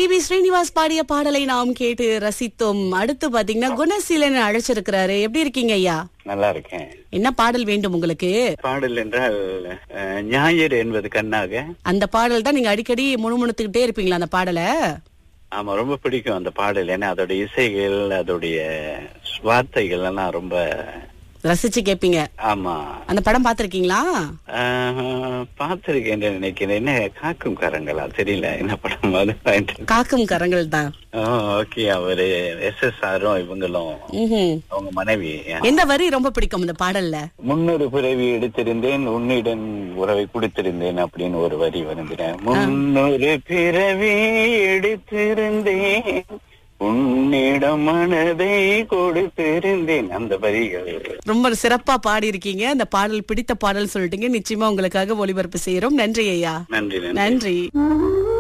B B Srinivas பாடிய பாடலை நாம் கேட்டு ரசித்தோம் அடுத்து பாத்தீங்கன்னா குணசீலன் அழைச்சிருக்கிறாரு எப்படி இருக்கீங்க ஐயா நல்லா இருக்கேன் என்ன பாடல் வேண்டும் உங்களுக்கு பாடல் என்றால் அஹ், ஞாயிறு என்பது கண்ணாக அந்த பாடல் தான் நீங்க அடிக்கடி முணுமுணுத்துக்கிட்டே இருப்பீங்களா அந்த பாடலை ஆமா ரொம்ப பிடிக்கும் அந்த பாடல் ஏன்னா அதோட இசைகள் அதோடைய வார்த்தைகள் எல்லாம் ரொம்ப ரசிச்சு கேப்பீங்க ஆமா அந்த படம் பாத்திருக்கீங்களா ஆஹ், பார்த்திருக்கேன் நினைக்கிறேன் என்ன காக்கும் கரங்களா தெரியல என்ன படம் அது காக்கும் கரங்கள் தான் ஓகே அவரு எஸ் எஸ் ஆரும் இவங்களும் ம்ஹும். அவங்க மனைவி எந்த வரி ரொம்ப பிடிக்கும் இந்த பாடல்ல முன்னொரு பிறவி எடுத்திருந்தேன் உன்னிடம் உறவை குடித்திருந்தேன் அப்படின்னு ஒரு வரி வருகிறேன் முன்னொரு பிறவி எடுத்திருந்தேன் உன்னிடம் மனதை கொடுத்திருந்தேன் அந்த வரிகள் ரொம்ப சிறப்பா பாடி இருக்கீங்க அந்த பாடல் பிடித்த பாடல் சொல்லிட்டீங்க நிச்சயமா உங்களுக்காக ஒளிபரப்பு செய்யறோம் நன்றி ஐயா நன்றி நன்றி நன்றி